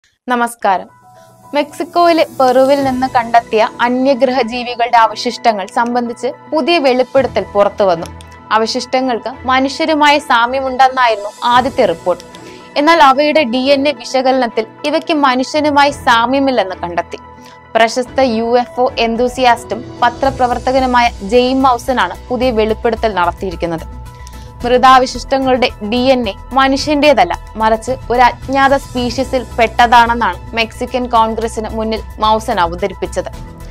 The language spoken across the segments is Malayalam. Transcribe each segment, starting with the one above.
നമസ്കാരം മെക്സിക്കോയിലെ പെറുവിൽ നിന്ന് കണ്ടെത്തിയ അന്യഗ്രഹ ജീവികളുടെ അവശിഷ്ടങ്ങൾ സംബന്ധിച്ച് പുതിയ വെളിപ്പെടുത്തൽ പുറത്തു വന്നു അവശിഷ്ടങ്ങൾക്ക് മനുഷ്യരുമായ സാമ്യമുണ്ടെന്നായിരുന്നു ആദ്യത്തെ റിപ്പോർട്ട് എന്നാൽ അവയുടെ ഡി എൻ എ വിശകലനത്തിൽ ഇവയ്ക്ക് മനുഷ്യനുമായി സാമ്യമില്ലെന്ന് കണ്ടെത്തി പ്രശസ്ത യു എഫ് ഒ എന്തൂസിയാസ്റ്റും പത്രപ്രവർത്തകനുമായ ജെയിം മൗസനാണ് പുതിയ വെളിപ്പെടുത്തൽ നടത്തിയിരിക്കുന്നത് മൃതാവശിഷ്ടങ്ങളുടെ ഡി എൻ എ മനുഷ്യന്റേതല്ല മറിച്ച് ഒരു അജ്ഞാത സ്പീഷീസിൽ പെട്ടതാണെന്നാണ് മെക്സിക്കൻ കോൺഗ്രസിന് മുന്നിൽ മൗസൻ അവതരിപ്പിച്ചത്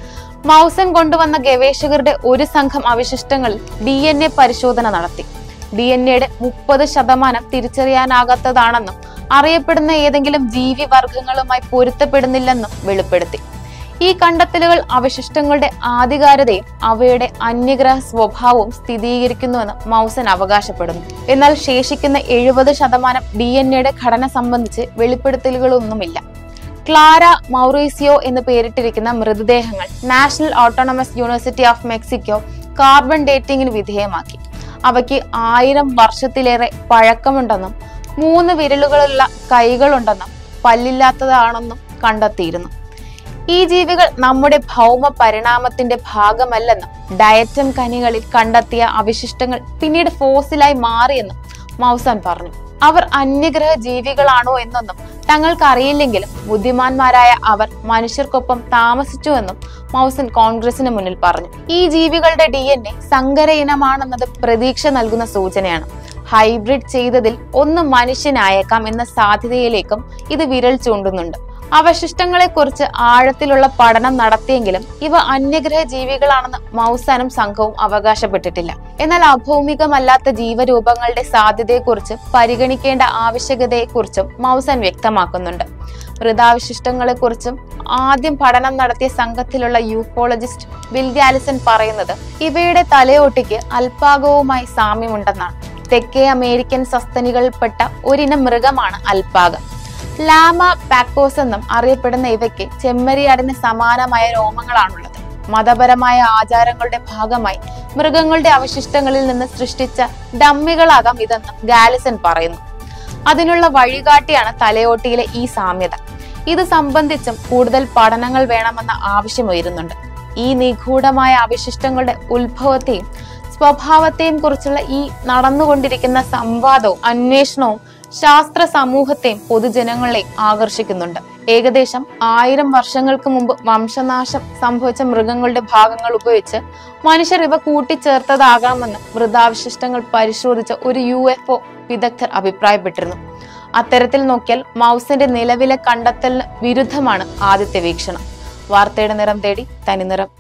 മൗസൻ കൊണ്ടുവന്ന ഗവേഷകരുടെ ഒരു സംഘം അവശിഷ്ടങ്ങളിൽ ഡി എൻ എ പരിശോധന നടത്തി ഡി എൻ എയുടെ മുപ്പത് ശതമാനം തിരിച്ചറിയാനാകാത്തതാണെന്നും അറിയപ്പെടുന്ന ഏതെങ്കിലും ജീവിവർഗങ്ങളുമായി പൊരുത്തപ്പെടുന്നില്ലെന്നും വെളിപ്പെടുത്തി ഈ കണ്ടെത്തലുകൾ അവശിഷ്ടങ്ങളുടെ ആധികാരികതയും അവയുടെ അന്യഗ്രഹ സ്വഭാവവും സ്ഥിരീകരിക്കുന്നുവെന്ന് മൗസൻ അവകാശപ്പെടുന്നു എന്നാൽ ശേഷിക്കുന്ന എഴുപത് ശതമാനം ഡി എൻ എയുടെ ഘടന സംബന്ധിച്ച് വെളിപ്പെടുത്തലുകളൊന്നുമില്ല ക്ലാര മൗറീസിയോ എന്ന് പേരിട്ടിരിക്കുന്ന മൃതദേഹങ്ങൾ National Autonomous University of Mexico carbon ഡേറ്റിംഗിന് വിധേയമാക്കി അവയ്ക്ക് ആയിരം വർഷത്തിലേറെ പഴക്കമുണ്ടെന്നും മൂന്ന് വിരലുകളുള്ള കൈകളുണ്ടെന്നും പല്ലില്ലാത്തതാണെന്നും കണ്ടെത്തിയിരുന്നു ഈ ജീവികൾ നമ്മുടെ ഭൗമ പരിണാമത്തിന്റെ ഭാഗമല്ലെന്നും ഡയറ്റം കനികളിൽ കണ്ടെത്തിയ അവശിഷ്ടങ്ങൾ പിന്നീട് ഫോസിലായി മാറിയെന്നും മൗസാൻ പറഞ്ഞു അവർ അന്യഗ്രഹ ജീവികളാണോ എന്നൊന്നും തങ്ങൾക്ക് അറിയില്ലെങ്കിലും ബുദ്ധിമാന്മാരായ അവർ മനുഷ്യർക്കൊപ്പം താമസിച്ചുവെന്നും മൗസൻ കോൺഗ്രസിന് മുന്നിൽ പറഞ്ഞു ഈ ജീവികളുടെ ഡി എൻ എ സങ്കര ഇനമാണെന്നത് പ്രതീക്ഷ നൽകുന്ന സൂചനയാണ് ഹൈബ്രിഡ് ചെയ്തതിൽ ഒന്ന് മനുഷ്യനായേക്കാം എന്ന സാധ്യതയിലേക്കും ഇത് വിരൽ ചൂണ്ടുന്നുണ്ട് അവശിഷ്ടങ്ങളെക്കുറിച്ച് ആഴത്തിലുള്ള പഠനം നടത്തിയെങ്കിലും ഇവ അന്യഗ്രഹ ജീവികളാണെന്ന് മൗസാനും സംഘവും അവകാശപ്പെട്ടിട്ടില്ല എന്നാൽ അഭൗമികമല്ലാത്ത ജീവരൂപങ്ങളുടെ സാധ്യതയെക്കുറിച്ച് പരിഗണിക്കേണ്ട ആവശ്യകതയെക്കുറിച്ചും മൗസാൻ വ്യക്തമാക്കുന്നുണ്ട് മൃതാവശിഷ്ടങ്ങളെക്കുറിച്ചും ആദ്യം പഠനം നടത്തിയ സംഘത്തിലുള്ള യൂഫോളജിസ്റ്റ് ബിൽ ഗാലിസൺ പറയുന്നത് ഇവയുടെ തലയോട്ടിക്ക് അൽപാകവുമായി സാമ്യമുണ്ടെന്നാണ് തെക്കേ അമേരിക്കൻ സസ്തനികളിൽപ്പെട്ട ഒരിനം മൃഗമാണ് അൽപാക ലാമ പാക്കോസ് എന്നും അറിയപ്പെടുന്ന ഇവയ്ക്ക് ചെമ്മരിയാടിന് സമാനമായ രോമങ്ങളാണുള്ളത് മതപരമായ ആചാരങ്ങളുടെ ഭാഗമായി മൃഗങ്ങളുടെ അവശിഷ്ടങ്ങളിൽ നിന്ന് സൃഷ്ടിച്ച ഡമ്മികളാകാം ഇതെന്നും ഗാലിസൺ പറയുന്നു അതിനുള്ള വഴികാട്ടിയാണ് തലയോട്ടിയിലെ ഈ സാമ്യത ഇത് സംബന്ധിച്ചും കൂടുതൽ പഠനങ്ങൾ വേണമെന്ന ആവശ്യമുയരുന്നുണ്ട് ഈ നിഗൂഢമായ അവശിഷ്ടങ്ങളുടെ ഉത്ഭവത്തെയും സ്വഭാവത്തെയും കുറിച്ചുള്ള ഈ നടന്നുകൊണ്ടിരിക്കുന്ന സംവാദവും അന്വേഷണവും ശാസ്ത്ര സമൂഹത്തെയും പൊതുജനങ്ങളെയും ആകർഷിക്കുന്നുണ്ട് ഏകദേശം ആയിരം വർഷങ്ങൾക്ക് മുമ്പ് വംശനാശം സംഭവിച്ച മൃഗങ്ങളുടെ ഭാഗങ്ങൾ ഉപയോഗിച്ച് മനുഷ്യർ ഇവ കൂട്ടിച്ചേർത്തതാകാമെന്ന് മൃതാവശിഷ്ടങ്ങൾ പരിശോധിച്ച ഒരു യു എഫ് ഒ വിദഗ്ധർ അഭിപ്രായപ്പെട്ടിരുന്നു അത്തരത്തിൽ നോക്കിയാൽ മൗസിന്റെ നിലവിലെ കണ്ടെത്തലിന് വിരുദ്ധമാണ് ആദ്യത്തെ വീക്ഷണം വാർത്തയുടെ നിറം തേടി തനിനിറം